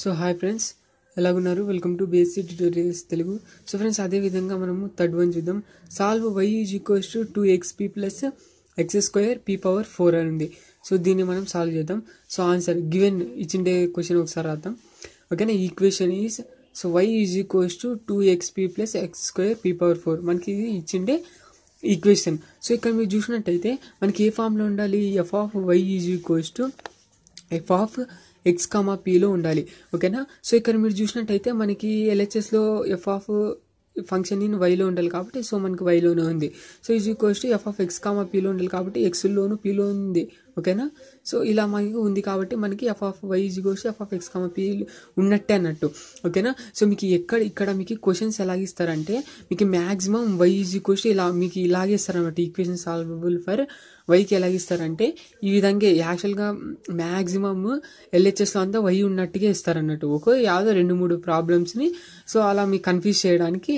so hi friends ఎలాగున్నారు welcome to basic tutorials Telugu so friends అదే విధంగా మనము థర్డ్ వన్ చూద్దాం solve y is equals to two x p plus x square p power four అని ఉంది so దీన్ని మనం సాల్వ్ చేద్దాం సో ఆన్సర్ గివెన్ ఇచ్చిండే క్వశ్చన్ ఒకసారి రాద్దాం ఓకేనా equation is so y is equals to two x p plus x square p power four మనకి ఇది ఇచ్చిండే ఈక్వేషన్ సో ఇక్కడ మీరు చూసినట్టయితే మనకి ఏ ఫామ్లో ఉండాలి f of y is equals to f of x comma పీలో ఉండాలి ఓకేనా సో ఇక్కడ మీరు చూసినట్టయితే మనకి ఎల్హెచ్ఎస్లో ఎఫ్ ఆఫ్ ఫంక్షన్ ఇన్ వైలో ఉండాలి కాబట్టి సో మనకి వైలోనే ఉంది so is equals to f of x comma పీలో ఉండాలి కాబట్టి ఎక్స్లోను పీలో ఉంది ఓకేనా సో ఇలా మనకి ఉంది కాబట్టి మనకి f of y is equals to f of x comma p ఉన్నట్టే అన్నట్టు ఓకేనా సో మీకు ఎక్కడ ఇక్కడ మీకు క్వశ్చన్స్ ఎలాగిస్తారంటే మీకు maximum y is equals to ఇలా మీకు ఇలాగే ఇస్తారన్నమాట ఈక్వేషన్ సాల్వబుల్ ఫర్ వైకి ఎలాగిస్తారంటే ఈ విధంగా యాక్చువల్గా మ్యాక్సిమమ్ ఎల్హెచ్ఎస్లో అంతా వై ఉన్నట్టుగా ఇస్తారన్నట్టు ఒక యాదో రెండు మూడు ప్రాబ్లమ్స్ని సో అలా మీకు కన్ఫ్యూజ్ చేయడానికి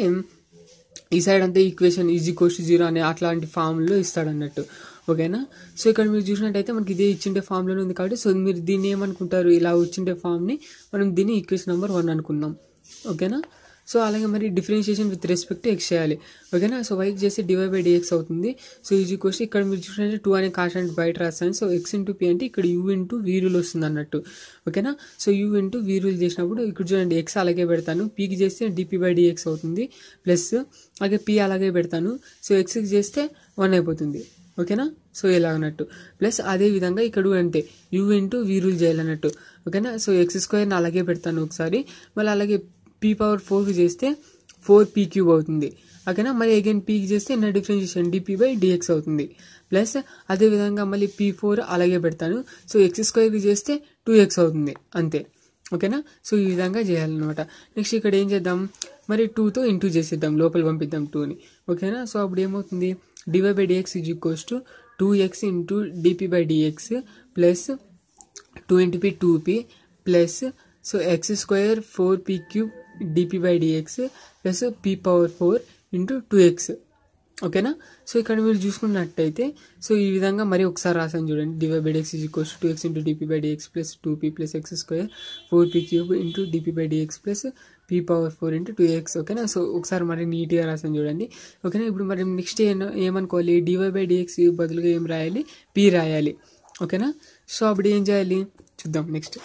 ఈ సైడ్ అంతా ఈక్వేషన్ ఈజీ కోస్ట్ జీరో అనే అట్లాంటి ఫామ్లో ఇస్తాడు అన్నట్టు ఓకేనా సో ఇక్కడ మీరు చూసినట్టయితే మనకి ఇదే ఇచ్చిండే ఫామ్లోనే ఉంది కాబట్టి సో మీరు దీన్ని ఏమనుకుంటారు ఇలా వచ్చిండే ఫామ్ని మనం దీన్ని ఈక్వేషన్ నెంబర్ వన్ అనుకున్నాం ఓకేనా సో అలాగే మరి డిఫరెన్షియేషన్ విత్ రెస్పెక్ట్ ఎక్స్ చేయాలి ఓకేనా సో వైకి చేసి డివై బై డిఎక్స్ అవుతుంది సో ఈజీ క్వశ్చన్ ఇక్కడ మీరు చూసినట్టు టూ అనే కాన్స్టెంట్ బయట రాస్తాను సో ఎక్స్ ఇంటూ పి అంటే ఇక్కడ యూ ఇంటూ వీ రూల్ వస్తుంది అన్నట్టు ఓకేనా so u into v rule చేసినప్పుడు ఇక్కడ చూడండి ఎక్స్ అలాగే పెడతాను పీకి చేస్తే డిపి బై డిఎక్స్ అవుతుంది ప్లస్ అలాగే పి అలాగే పెడతాను సో ఎక్స్కి చేస్తే వన్ అయిపోతుంది ఓకేనా సో ఇలా అన్నట్టు ప్లస్ అదే విధంగా ఇక్కడ కూడా అంతే యూ ఇంటూ వీ రూల్ చేయాలన్నట్టు ఓకేనా సో ఎక్స్ స్క్వేర్ని అలాగే పెడతాను ఒకసారి మళ్ళీ అలాగే పీ పవర్ ఫోర్కి చేస్తే ఫోర్ పీ క్యూబ్ అవుతుంది ఓకేనా మళ్ళీ అగైన్ పీకి చేస్తే నా డిఫరెన్షియేషన్ డిపీ బై డిఎక్స్ అవుతుంది ప్లస్ అదేవిధంగా మళ్ళీ పీ ఫోర్ అలాగే పెడతాను సో ఎక్స్ స్క్వేర్కి చేస్తే టూ ఎక్స్ అవుతుంది అంతే ఓకేనా సో ఈ విధంగా చేయాలన్నమాట నెక్స్ట్ ఇక్కడ ఏం చేద్దాం మరి టూతో ఇంటూ చేసేద్దాం లోపల పంపిద్దాం టూని ఓకేనా సో అప్పుడు ఏమవుతుంది dy by dx is equals to two x into dp by dx plus two into p two p plus so x square four p cube dp by dx plus p power four into two x ఓకేనా so ఇక్కడ మీరు చూసుకున్నట్టయితే so ఈ విధంగా మరి ఒకసారి రాసాను చూడండి dy by dx is equals two x into dp by dx plus two p plus x square four p cube into dp by dx plus p power four into two x ఓకేనా so ఒకసారి మరి నీట్గా రాసాను చూడండి ఓకేనా ఇప్పుడు మరి next ఏమనుకోవాలి డివై బై డిఎక్స్ బదులుగా ఏం రాయాలి పీ రాయాలి ఓకేనా సో అప్పుడు ఏం చేయాలి చూద్దాం next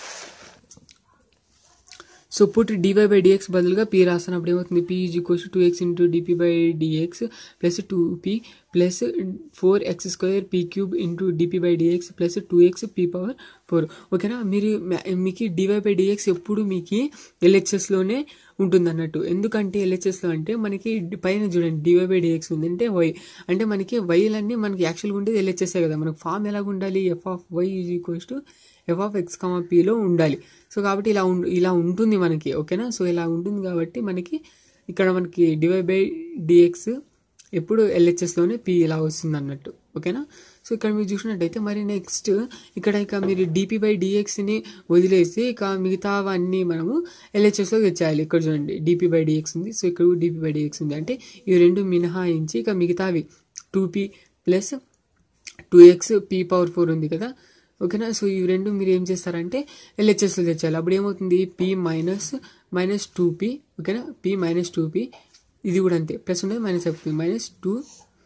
so put dy by dx బదులుగా పీ రాస్తున్నప్పుడు ఏమవుతుంది p is equals two x into dp by dx plus two p plus four x square p cube into dp by dx plus two x p power four ఓకేనా మీరు మీకు DY by dx ఎప్పుడు మీకు ఎల్హెచ్ఎస్లోనే ఉంటుంది అన్నట్టు ఎందుకంటే ఎల్హెచ్ఎస్లో అంటే మనకి పైన చూడండి డివై బై డిఎక్స్ ఉంది అంటే వై అంటే మనకి వైలన్నీ మనకి యాక్చువల్గా ఉండేది ఎల్హెచ్ఎస్ఏ కదా మనకు ఫామ్ ఎలాగ ఉండాలి f of y is equals to f of x comma పీలో ఉండాలి సో కాబట్టి ఇలా ఇలా ఉంటుంది మనకి ఓకేనా సో ఇలా ఉంటుంది కాబట్టి మనకి ఇక్కడ మనకి డివై బై డిఎక్స్ ఎప్పుడు ఎల్హెచ్ఎస్లోనే పీ ఇలా వస్తుంది అన్నట్టు ఓకేనా సో ఇక్కడ మీరు చూసినట్టయితే మరి నెక్స్ట్ ఇక్కడ ఇక మీరు డిపి బై డిఎక్స్ని వదిలేసి ఇక మిగతావన్నీ మనము ఎల్హెచ్ఎస్లో తెచ్చేయాలి ఇక్కడ చూడండి డిపి బై డిఎక్స్ ఉంది సో ఇక్కడ డిపి బై డిఎక్స్ ఉంది అంటే ఇవి రెండు మినహాయించి ఇక మిగతావి two p plus two x p power four ఉంది కదా ఓకేనా సో ఈ రెండు మీరు ఏం చేస్తారంటే ఎల్హెచ్ఎస్లో తెచ్చాలి అప్పుడు ఏమవుతుంది p minus minus two p ఓకేనా పీ మైనస్ టూ పీ ఇది కూడా అంతే ప్లస్ ఉండేది మైనస్ అవుతుంది minus two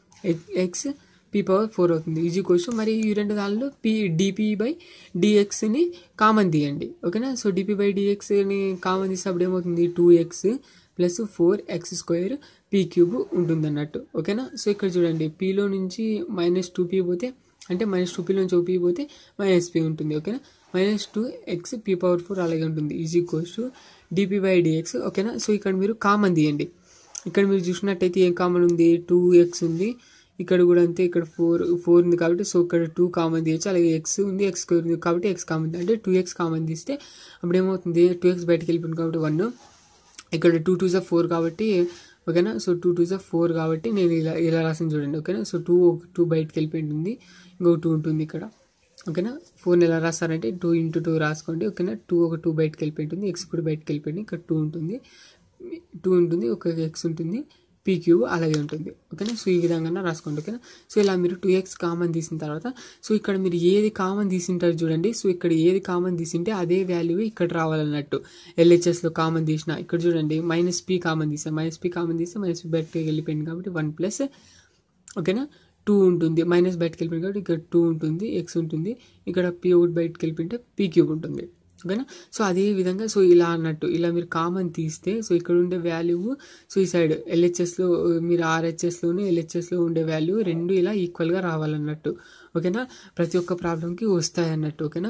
x p power four అవుతుంది ఈజీ క్వశ్చన్ మరి ఈ రెండు దానిలో పీ డిపి బై డిఎక్స్ని కామన్ తీయండి ఓకేనా సో డిపి బై డిఎక్స్ని కామన్ తీస్తే అప్పుడు ఏమవుతుంది two x plus four x square p cube ఉంటుంది అన్నట్టు ఓకేనా సో ఇక్కడ చూడండి పీలో నుంచి మైనస్ టూ పీ పోతే అంటే మైనస్ టూ పీలో నుంచి ఓపీ పోతే మైనస్ పీ ఉంటుంది ఓకేనా minus two x p power four అలాగే ఉంటుంది easy course to dp by dx ఓకేనా సో ఇక్కడ మీరు కామన్ తీయండి ఇక్కడ మీరు చూసినట్టయితే ఏం కామన్ ఉంది టూ ఎక్స్ ఉంది ఇక్కడ కూడా అంతే ఇక్కడ ఫోర్ ఫోర్ ఉంది కాబట్టి సో ఇక్కడ టూ కామన్ తీయచ్చు అలాగే ఎక్స్ ఉంది ఎక్స్ స్క్వేర్ ఉంది కాబట్టి ఎక్స్ కామన్ అంటే టూ ఎక్స్ కామన్ తీస్తే అప్పుడు ఏమవుతుంది టూ ఎక్స్ బయటకు వెళ్ళిపోయింది కాబట్టి వన్ ఇక్కడ టూ టూ జా ఫోర్ కాబట్టి ఓకేనా సో టూ టూ జా ఫోర్ కాబట్టి నేను ఇలా ఇలా రాసిన చూడండి ఓకేనా సో టూ టూ బయటకు వెళ్ళిపోయింటుంది ఇంకో టూ ఉంటుంది ఇక్కడ ఓకేనా ఫోర్ని ఎలా రాస్తారంటే టూ ఇంటూ టూ రాసుకోండి ఓకేనా టూ ఒక టూ బయటకు వెళ్ళిపోయింటుంది ఎక్స్ కూడా బయటకు వెళ్ళిపోయింది ఇక్కడ టూ ఉంటుంది టూ ఉంటుంది ఒక ఎక్స్ ఉంటుంది పీ క్యూబ్ అలాగే ఉంటుంది ఓకేనా సో ఈ విధంగా రాసుకోండి ఓకేనా సో ఇలా మీరు టూ ఎక్స్ కామన్ తీసిన తర్వాత సో ఇక్కడ మీరు ఏది కామన్ తీసింటారు చూడండి సో ఇక్కడ ఏది కామన్ తీసింటే అదే వాల్యూ ఇక్కడ రావాలన్నట్టు ఎల్హెచ్ఎస్లో కామన్ తీసిన ఇక్కడ చూడండి మైనస్ పీ కామన్ తీసాం మైనస్ పీ కామన్ తీస్తే మైనస్ పీ బయటకి వెళ్ళిపోయింది కాబట్టి వన్ ప్లస్ ఓకేనా టూ ఉంటుంది మైనస్ బయటకు వెళ్ళిపోయింది కాబట్టి ఇక్కడ టూ ఉంటుంది ఎక్స్ ఉంటుంది ఇక్కడ పీ అవుట్ బయటకు వెళ్ళిపోయింటే పీ క్యూబ్ ఉంటుంది ఓకేనా సో అదే విధంగా సో ఇలా అన్నట్టు ఇలా మీరు కామన్ తీస్తే సో ఇక్కడ ఉండే వాల్యూ సో ఈ సైడ్ ఎల్హెచ్ఎస్లో మీరు ఆర్హెచ్ఎస్లోను ఎల్హెచ్ఎస్లో ఉండే వాల్యూ రెండు ఇలా ఈక్వల్గా రావాలన్నట్టు ఓకేనా ప్రతి ఒక్క ప్రాబ్లంకి వస్తాయి అన్నట్టు ఓకేనా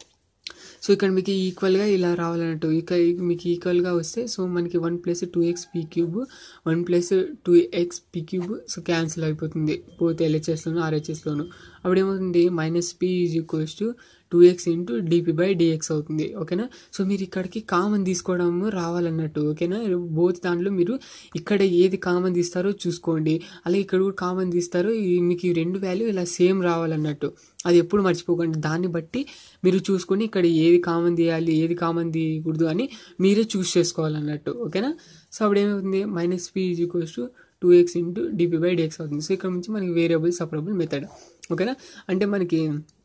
సో ఇక్కడ మీకు ఈక్వల్గా ఇలా రావాలన్నట్టు ఇక మీకు ఈక్వల్గా వస్తే సో మనకి one plus two x p cube one plus two x p cube so cancel అయిపోతుంది పోతే ఎల్హెచ్ఎస్లోను ఆర్హెచ్ఎస్లోను అప్పుడు ఏమవుతుంది minus p is equals to two x into dp by dx అవుతుంది ఓకేనా సో మీరు ఇక్కడికి కామన్ తీసుకోవడం రావాలన్నట్టు ఓకేనా బోత్ దాంట్లో మీరు ఇక్కడ ఏది కామన్ తీస్తారో చూసుకోండి అలాగే ఇక్కడ కూడా కామన్ తీస్తారో ఈ మీకు ఈ రెండు వాల్యూ ఇలా సేమ్ రావాలన్నట్టు అది ఎప్పుడు మర్చిపోకండి దాన్ని బట్టి మీరు చూసుకొని ఇక్కడ ఏది కామన్ తీయాలి ఏది కామన్ తీయకూడదు అని మీరే చూస్ చేసుకోవాలన్నట్టు ఓకేనా సో అప్పుడు ఏమవుతుంది minus p is equals to two x into dp by dx అవుతుంది సో ఇక్కడ నుంచి మనకి వేరియబుల్ సపరబుల్ మెథడ్ ఓకేనా అంటే మనకి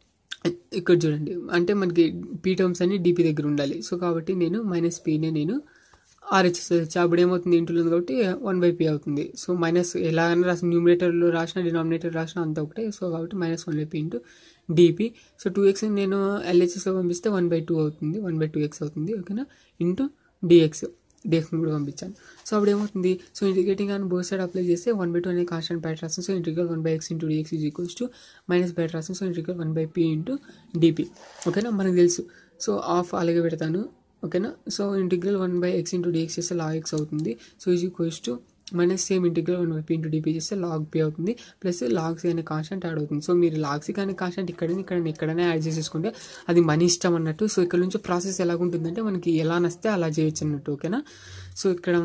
ఇక్కడ చూడండి అంటే మనకి పీ టర్మ్స్ అన్ని డిపి దగ్గర ఉండాలి సో కాబట్టి నేను మైనస్ పీనే నేను ఆర్హెచ్ఎస్ వచ్చి అప్పుడు ఏమవుతుంది ఇంట్లో ఉంది కాబట్టి వన్ బై పీ అవుతుంది సో మైనస్ ఎలాగైనా రాసిన న్యూమినేటర్లో రాసిన డినామినేటర్ రాసిన అంత ఒకటే సో కాబట్టి minus one by p into dp so two x నేను ఎల్హెచ్ఎస్లో పంపిస్తే వన్ బై టూ అవుతుంది వన్ బై టూ ఎక్స్ అవుతుంది ఓకేనా ఇంటూ డిఎక్స్ డిఎక్స్ కూడా పంపించాను సో అప్పుడు ఏమవుతుంది సో ఇంటిగ్రేటింగ్ అని బోత్ సైడ్ అప్లై చేస్తే వన్ బై టూ అనే కాన్స్టెంట్ బయట రాస్తాం so integral one by x into dx is equals to minus బయట రాస్తాం so integral one by p into dp ఓకేనా మనకు తెలుసు సో ఆఫ్ అలాగే పెడతాను ఓకేనా so integral one by x into dx చేస్తే లాగ్ ఎక్స్ అవుతుంది so is equals to minus same integral one by p into dp చేస్తే లాగ్ పీ అవుతుంది ప్లస్ లాగ్ సి అనే కాన్స్టెంట్ యాడ్ అవుతుంది సో మీరు లాగ్ సి అనే constant ఇక్కడ ఇక్కడ ఎక్కడైనా యాడ్ చేసేసుకుంటే అది మన ఇష్టం అన్నట్టు సో ఇక్కడ నుంచి ప్రాసెస్ ఎలాగుంటుందంటే మనకి ఎలా నస్తే అలా చేయొచ్చు అన్నట్టు ఓకేనా సో ఇక్కడ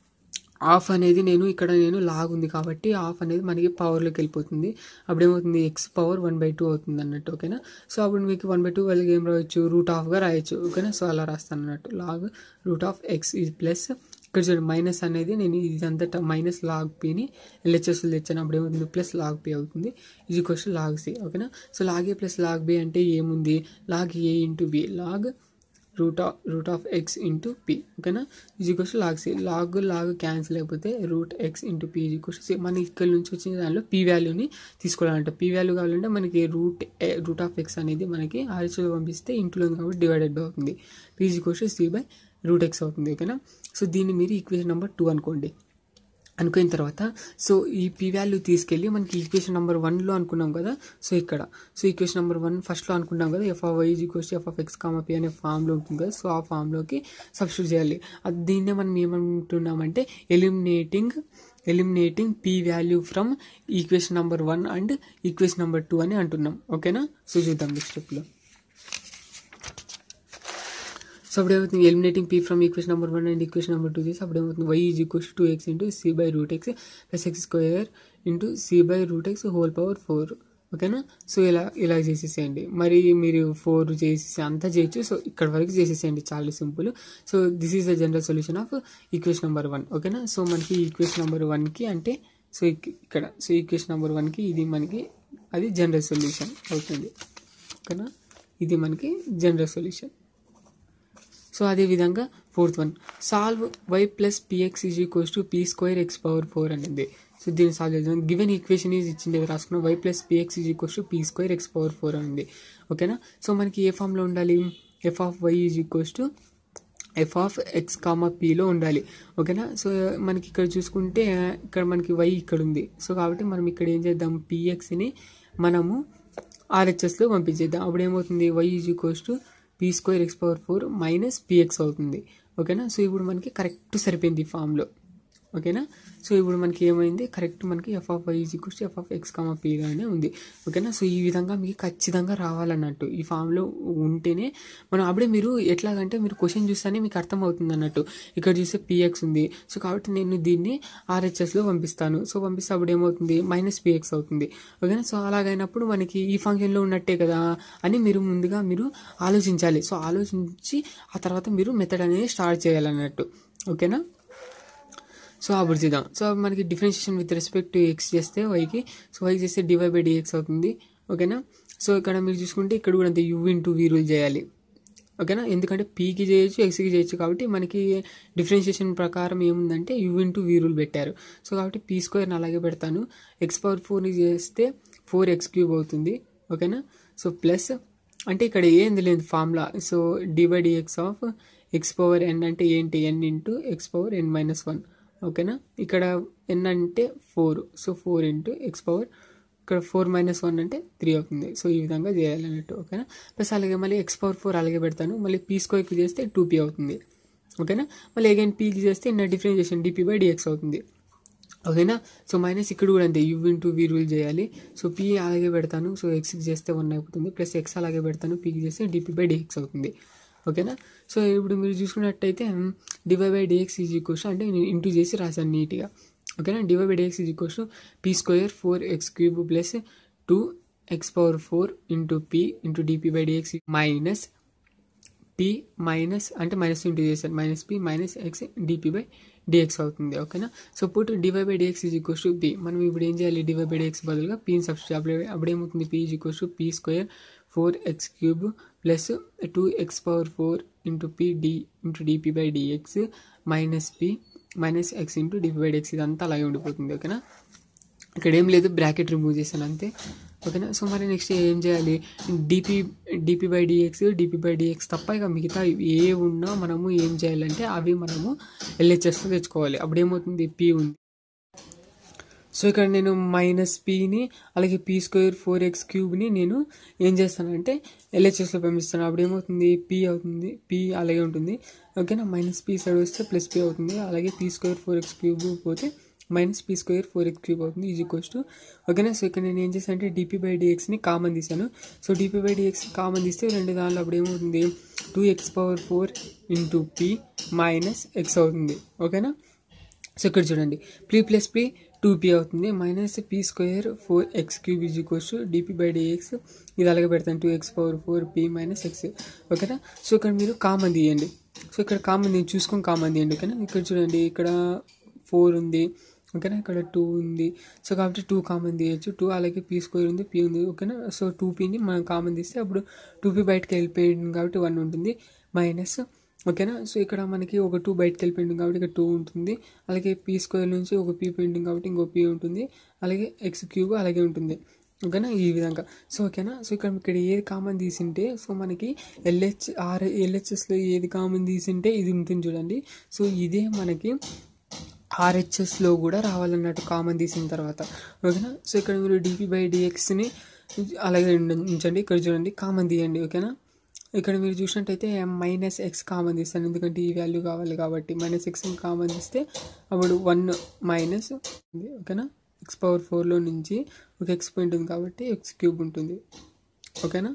ఆఫ్ అనేది నేను ఇక్కడ నేను లాగ్ ఉంది కాబట్టి ఆఫ్ అనేది మనకి పవర్లోకి వెళ్ళిపోతుంది అప్పుడు ఏమవుతుంది x power one by two అవుతుంది అన్నట్టు ఓకేనా సో అప్పుడు మీకు వన్ బై టూ వాళ్ళకి ఏం రాయొచ్చు రూట్ ఆఫ్గా రాయొచ్చు ఓకేనా సో అలా రాస్తాను అన్నట్టు లాగ్ రూట్ ఆఫ్ ఎక్స్ ఈ ప్లస్ ఇక్కడ చూడండి మైనస్ అనేది నేను ఇదంతా మైనస్ లాగ్ పీని ఎల్హెచ్ఎస్లు తెచ్చాను అప్పుడు ఏమవుతుంది ప్లస్ లాగ్ పీ అవుతుంది ఇది క్వశ్చన్ లాగ్ సి ఓకేనా so log a plus log b అంటే ఏముంది log a into b log root of root of x into p ఓకేనా is equals log c log log cancel అయిపోతే root x into p is equals c మనకి ఇక్కడ నుంచి వచ్చిన దానిలో P వాల్యూని తీసుకోవాలంటే పి వాల్యూ కావాలంటే మనకి రూట్ రూట్ ఆఫ్ ఎక్స్ అనేది మనకి ఆర్హెచ్లో పంపిస్తే ఇంట్లో ఉంది కాబట్టి డివైడెడ్ బై అవుతుంది p is equals c by root x అవుతుంది ఓకేనా సో దీన్ని మీరు ఈక్వేషన్ నెంబర్ టూ అనుకోండి అనుకున్న తర్వాత సో ఈ పీ వాల్యూ తీసుకెళ్ళి మనకి ఈక్వేషన్ నెంబర్ వన్లో అనుకున్నాం కదా సో ఇక్కడ సో ఈక్వేషన్ నెంబర్ వన్ ఫస్ట్లో అనుకున్నాం కదా f of y equals f of x comma p అనే ఫామ్లో ఉంటుంది కదా సో ఆ ఫామ్లోకి సబ్స్టిట్యూట్ చేయాలి అది దీన్నే మనం ఏమంటున్నామంటే eliminating eliminating p value from equation number one and equation number two అని అంటున్నాం ఓకేనా సో చూద్దాం నెక్స్ట్ స్టెప్లో సో అప్పుడు ఏమవుతుంది eliminating p from equation number one and equation number two చేసి అప్పుడు ఏమవుతుంది y is equals two x into c by root x plus x square into c by root x whole power four ఓకేనా so ఇలా ఇలా చేసేసేయండి మరి మీరు four చేసేసి అంతా చేయొచ్చు సో ఇక్కడ వరకు చేసేసేయండి చాలా simple so this is the general solution of equation number one ఓకేనా సో మనకి ఈక్వేషన్ నెంబర్ వన్కి అంటే సో ఇక్కడ సో ఈక్వేషన్ నెంబర్ వన్కి ఇది మనకి అది జనరల్ సొల్యూషన్ అవుతుంది ఓకేనా ఇది మనకి జనరల్ సొల్యూషన్ సో అదేవిధంగా fourth one solve y plus px is equals to p square x power four అనేది సో దీన్ని సాల్వ్ చేద్దాం గివెన్ ఈక్వేషన్ ఈజ్ ఇచ్చింది రాసుకున్నాం y plus px is equals to p square x power four అనేది ఓకేనా so మనకి ఏ ఫామ్లో ఉండాలి f of y is equals to f of x comma పీలో ఉండాలి ఓకేనా సో మనకి ఇక్కడ చూసుకుంటే ఇక్కడ మనకి వై ఇక్కడ ఉంది సో కాబట్టి మనం ఇక్కడ ఏం చేద్దాం పిఎక్స్ని మనము ఆర్హెచ్ఎస్లో పంపించేద్దాం అప్పుడు ఏమవుతుంది y is equals to p square x power four minus px అవుతుంది ఓకేనా సో ఇప్పుడు మనకి కరెక్ట్ సరిపోయింది ఈ ఫామ్లో ఓకేనా సో ఇప్పుడు మనకి ఏమైంది కరెక్ట్ మనకి f of y is equals f of x comma పీగానే ఉంది ఓకేనా సో ఈ విధంగా మీకు ఖచ్చితంగా రావాలన్నట్టు ఈ ఫామ్లో ఉంటేనే మనం అప్పుడే మీరు ఎట్లాగంటే మీరు క్వశ్చన్ చూస్తేనే మీకు అర్థమవుతుంది అన్నట్టు ఇక్కడ చూస్తే పిఎక్స్ ఉంది సో కాబట్టి నేను దీన్ని ఆర్హెచ్ఎస్లో పంపిస్తాను సో పంపిస్తే అప్పుడు ఏమవుతుంది మైనస్ పిఎక్స్ అవుతుంది ఓకేనా సో అలాగైనప్పుడు మనకి ఈ ఫంక్షన్లో ఉన్నట్టే కదా అని మీరు ముందుగా మీరు ఆలోచించాలి సో ఆలోచించి ఆ తర్వాత మీరు మెథడ్ అనేది స్టార్ట్ చేయాలన్నట్టు ఓకేనా సో అప్పుడు చూద్దాం సో మనకి differentiation with respect to x చేస్తే వైకి సో వైకి చేస్తే డివై బై డిఎక్స్ అవుతుంది ఓకేనా సో ఇక్కడ మీరు చూసుకుంటే ఇక్కడ కూడా అంతే యూ ఇంటూ వీ రూల్ చేయాలి ఓకేనా ఎందుకంటే పీకి చేయొచ్చు ఎక్స్కి చేయొచ్చు కాబట్టి మనకి డిఫరెన్షియేషన్ ప్రకారం ఏముందంటే యూ ఇంటూ వీ రూల్ పెట్టారు సో కాబట్టి పీ స్క్వేర్ని అలాగే పెడతాను ఎక్స్ పవర్ ఫోర్ని చేస్తే ఫోర్ ఎక్స్ క్యూబ్ అవుతుంది ఓకేనా సో ప్లస్ అంటే ఇక్కడ ఏంది లేదు formula so dy dx of x power n అంటే ఏంటి n into x power n minus one ఓకేనా ఇక్కడ ఎన్ అంటే four so four into x power ఇక్కడ ఫోర్ మైనస్ వన్ అంటే త్రీ అవుతుంది సో ఈ విధంగా చేయాలి అన్నట్టు ఓకేనా ప్లస్ అలాగే మళ్ళీ ఎక్స్ పవర్ ఫోర్ అలాగే పెడతాను మళ్ళీ పీ స్క్వేర్కి చేస్తే టూ పీ అవుతుంది ఓకేనా మళ్ళీ అగైన్ పీకి చేస్తే నా డిఫరెన్షియేషన్ డిపీ బై డిఎక్స్ అవుతుంది ఓకేనా సో మైనస్ ఇక్కడ కూడా అంతే యూ ఇంటూ వి రూల్ చేయాలి సో పీ అలాగే పెడతాను సో ఎక్స్కి చేస్తే వన్ అయిపోతుంది ప్లస్ ఎక్స్ అలాగే పెడతాను పీకి చేస్తే డిపీ బై డిఎక్స్ అవుతుంది ఓకేనా సో ఇప్పుడు మీరు చూసుకున్నట్టయితే dy by dx is equals అంటే నేను ఇంటూ చేసి రాశాను నీట్గా ఓకేనా dy by dx is equals p square four x cube plus two x power four into p into dp by dx minus p minus అంటే మైనస్ ఇంటూ చేశారు minus p minus x dp by dx అవుతుంది ఓకేనా so put dy by dx is equals to p మనం ఇప్పుడు ఏం చేయాలి DY by dx బదులుగా పీని substitute అప్పుడు అప్పుడు ఏమవుతుంది p is equals to p square four x cube plus two x power four into p d into dp by dx minus p minus x into dp by dx ఇదంతా అలాగే ఉండిపోతుంది ఓకేనా ఇక్కడ ఏం లేదు బ్రాకెట్ రిమూవ్ చేశాను అంతే ఓకేనా సో మరి నెక్స్ట్ ఏం చేయాలి dp dp by dx dp by dx తప్ప ఇక మిగతా ఏ ఉన్నా మనము ఏం చేయాలంటే అవి మనము ఎల్హెచ్ఎస్లో తెచ్చుకోవాలి అప్పుడు ఏమవుతుంది పి ఉంది సో ఇక్కడ నేను మైనస్ పీని అలాగే పీ స్క్వేర్ ఫోర్ ఎక్స్ క్యూబ్ని నేను ఏం చేస్తానంటే ఎల్హెచ్ఎస్లో పంపిస్తాను అప్పుడు ఏమవుతుంది పీ అవుతుంది పీ అలాగే ఉంటుంది ఓకేనా మైనస్ పీ సైడ్ వస్తే ప్లస్ పీ అవుతుంది అలాగే p square four x cube పోతే minus p square four x cube అవుతుంది ఈజ్ ఈక్వల్స్ టు ఓకేనా సో ఇక్కడ నేను ఏం చేశాను అంటే డిపీ బై డిఎక్స్ని కామన్ తీసాను so dp by dx common తీస్తే రెండు దానిలో అప్పుడు ఏమవుతుంది two x power four into p minus x అవుతుంది ఓకేనా సో ఇక్కడ చూడండి p plus p two p అవుతుంది minus p square four x cube is equals to dp by dx ఇది అలాగే పెడతాను two x power four p minus x ఓకేనా so ఇక్కడ మీరు కామన్ తీయండి సో ఇక్కడ కామన్ నేను చూసుకొని కామన్ తీయండి ఓకేనా ఇక్కడ చూడండి ఇక్కడ ఫోర్ ఉంది ఓకేనా ఇక్కడ టూ ఉంది సో కాబట్టి టూ కామన్ తీయచ్చు టూ అలాగే పీ స్క్వేర్ ఉంది పీ ఉంది ఓకేనా సో టూ పీని మనం కామన్ తీస్తే అప్పుడు టూ పీ బయటకు వెళ్ళిపోయింది కాబట్టి వన్ ఉంటుంది మైనస్ ఓకేనా సో ఇక్కడ మనకి ఒక టూ బయటకు వెళ్ళిపోయింది కాబట్టి ఇక్కడ టూ ఉంటుంది అలాగే పీ స్క్వేర్ నుంచి ఒక పీ పెయింటింగ్ కాబట్టి ఇంకో పీ ఉంటుంది అలాగే ఎక్స్ క్యూబ్ అలాగే ఉంటుంది ఓకేనా ఈ విధంగా సో ఓకేనా సో ఇక్కడ ఇక్కడ ఏది కామన్ తీసింటే సో మనకి ఎల్హెచ్ ఆర్ ఎల్హెచ్ఎస్లో ఏది కామన్ తీసింటే ఇది ఉంటుంది చూడండి సో ఇదే మనకి ఆర్హెచ్ఎస్లో కూడా రావాలన్నట్టు కామన్ తీసిన తర్వాత ఓకేనా సో ఇక్కడ మీరు డిపి బై డిఎక్స్ని అలాగే ఉంచండి ఇక్కడ చూడండి కామన్ తీయండి ఓకేనా ఇక్కడ మీరు చూసినట్టయితే మైనస్ ఎక్స్ కామన్ తీస్తాను ఎందుకంటే ఈ వాల్యూ కావాలి కాబట్టి మైనస్ ఎక్స్ కామన్ తీస్తే అప్పుడు వన్ మైనస్ ఓకేనా ఎక్స్ పవర్ ఫోర్లో నుంచి ఒక ఎక్స్ పాయింట్ ఉంది కాబట్టి ఎక్స్ క్యూబ్ ఉంటుంది ఓకేనా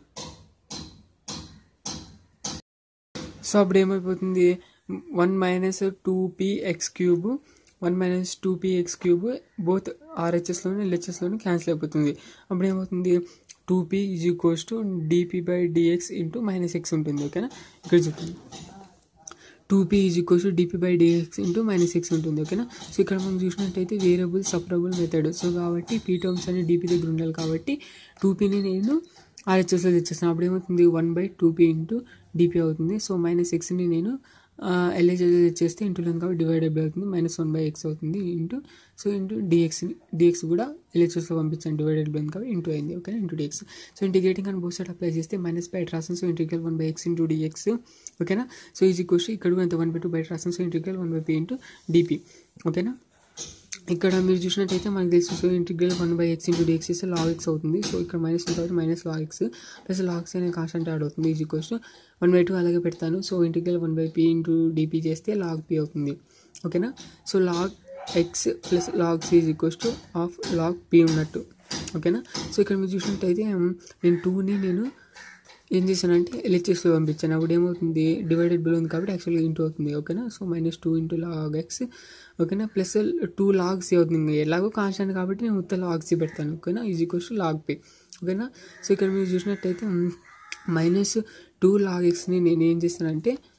సో అప్పుడు ఏమైపోతుంది one minus two p x cube one minus two p x cube both ఆర్హెచ్ఎస్లోని ఎల్హెచ్ఎస్లోని క్యాన్సిల్ అయిపోతుంది అప్పుడు ఏమవుతుంది two p is equals to dp by dx into minus x ఉంటుంది ఓకేనా ఇక్కడ చూడండి two p is equals to dp by dx into minus x ఉంటుంది ఓకేనా సో ఇక్కడ మనం చూసినట్టయితే వేరియబుల్ సపరబుల్ మెథడ్ సో కాబట్టి పీ టర్మ్స్ అని డిపీ దగ్గర ఉండాలి కాబట్టి టూ పీని నేను ఆర్హెచ్ఎస్లో తెచ్చేస్తాను అప్పుడు ఏమవుతుంది one by two p into dp అవుతుంది సో మైనస్ ఎక్స్ని నేను ఎల్హెచ్ఎస్ తెచ్చేస్తే ఇంటూ కాబట్టి డివైడెడ్ బై అవుతుంది మైనస్ వన్ బై ఎక్స్ అవుతుంది into so into dx dx కూడా ఎల్హెచ్ఎస్లో పంపించాను డివైడెడ్ బై కాబట్టి ఇంటూ అయింది okay into dx so integrating అని బోత్ సైడ్ అప్లై చేస్తే మైనస్ బయట రాసాను so integral one by x into dx ఓకేనా సో ఈజీ క్వశ్చన్ ఇక్కడ కూడా అంత వన్ బై టూ బయట రాసాను so integral one by p into dp ఓకేనా ఇక్కడ మీరు చూసినట్టయితే మనకు తెలుసు so integral one by x into dx ఇస్తే లాగ్ ఎక్స్ అవుతుంది సో ఇక్కడ మైనస్ ఉంది కాబట్టి minus log x plus logs అనే కాన్స్టెంట్ యాడ్ అవుతుంది is equals one by two అలాగే పెడతాను so integral one by p into dp చేస్తే లాగ్ పీ అవుతుంది ఓకేనా so log x plus log c is equals to of log P ఉన్నట్టు ఓకేనా so ఇక్కడ మీరు చూసినట్టయితే నేను టూని నేను ఏం చేశానంటే ఎల్హెచ్ఎస్లో పంపించాను అప్పుడు ఏమవుతుంది డివైడెడ్ బిల్ ఉంది కాబట్టి యాక్చువల్గా ఇంటూ అవుతుంది ఓకేనా so minus two into log x ఓకేనా ప్లస్ టూ లాగ్స్ అవుతుంది ఎలాగో కాన్స్టెంట్ కాబట్టి నేను ఉత్త లాగ్స్ పెడతాను ఓకేనా is equals to log p ఓకేనా సో ఇక్కడ మీరు చూసినట్టయితే మైనస్ టూ లాగ్ ఎక్స్ని నేను ఏం చేస్తానంటే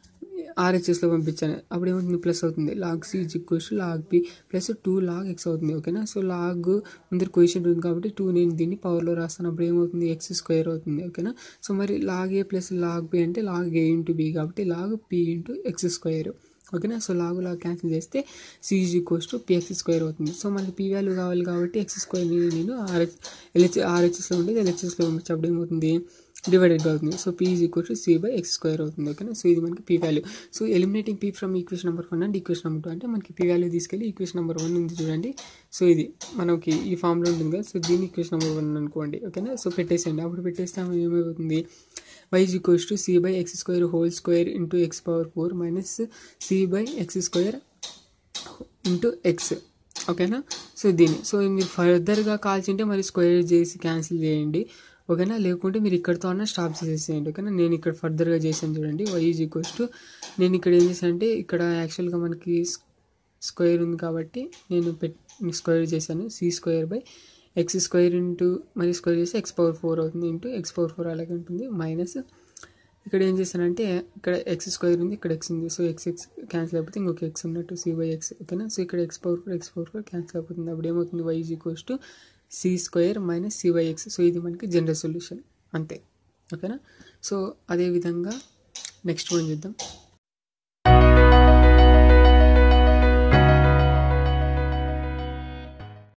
ఆర్హెచ్ఎస్లో పంపించాను అప్పుడు ఏమవుతుంది ప్లస్ అవుతుంది log c is equals to log b plus two log x అవుతుంది ఓకేనా సో లాగ్ ముందర క్వశ్చన్ ఉంది కాబట్టి టూ నేను దీన్ని పవర్లో రాస్తాను అప్పుడు ఏమవుతుంది ఎక్స్ స్క్వేర్ అవుతుంది ఓకేనా సో మరి log a plus log b అంటే లాగ్ ఏ ఇంటూ బి కాబట్టి log p into x square ఓకేనా సో లాగ్ లాగ్ క్యాన్సిల్ చేస్తే c is equals to px square అవుతుంది సో మనకి పీ వాల్యూ కావాలి కాబట్టి ఎక్స్ స్క్వేర్ని నేను ఆర్హెచ్ ఎల్హెచ్ ఆర్హెచ్ఎస్లో ఉండేది ఎల్హెచ్ఎస్లో పంపించినప్పుడు ఏమవుతుంది డివైడెడ్ అవుతుంది so p is equal to c by x square అవుతుంది ఓకేనా సో ఇది మనకి p value so eliminating p from equation number one and equation number two అంటే మనకి పీ వాల్యూ తీసుకెళ్ళి ఈక్వేషన్ నెంబర్ వన్ ఉంది చూడండి సో ఇది మనకి ఈ ఫామ్లో ఉంటుంది కదా సో దీన్ని ఈక్వేషన్ నెంబర్ వన్ అనుకోండి ఓకేనా సో పెట్టేసేయండి అప్పుడు పెట్టేస్తే ఏమైపోతుంది y is equals to c by x square whole square into x power 4 minus c by x square into x ఓకేనా సో దీన్ని సో మీరు ఫర్దర్గా కాల్చింటే మరి స్క్వేర్ చేసి క్యాన్సిల్ చేయండి ఓకేనా లేకుంటే మీరు ఇక్కడతో అన్న స్టాప్ చేసేసేయండి ఓకేనా నేను ఇక్కడ ఫర్దర్గా చేశాను చూడండి వై ఈజ్ ఈక్వల్స్ టు నేను ఇక్కడ ఏం చేశాను అంటే ఇక్కడ యాక్చువల్గా మనకి స్క్వేర్ ఉంది కాబట్టి నేను పెట్ స్క్వేర్ చేశాను c square by x square into మరి స్క్వేర్ చేస్తే ఎక్స్ పవర్ ఫోర్ అవుతుంది ఇంటూ ఎక్స్ పవర్ ఫోర్ అలాగే ఉంటుంది మైనస్ ఇక్కడ ఏం చేశానంటే ఇక్కడ ఎక్స్ స్క్వేర్ ఉంది ఇక్కడ ఎక్స్ ఉంది సో ఎక్స్ ఎక్స్ క్యాన్సిల్ అయిపోతే ఇంకొక ఎక్స్ ఉన్నట్టు సి బై ఎక్స్ ఓకేనా సో ఇక్కడ x power four x power four cancel అయిపోతుంది అప్పుడు ఏమవుతుంది y is equals to c square minus c by x so ఇది మనకి జనరల్ సొల్యూషన్ అంతే ఓకేనా సో అదేవిధంగా నెక్స్ట్ వన్ చూద్దాం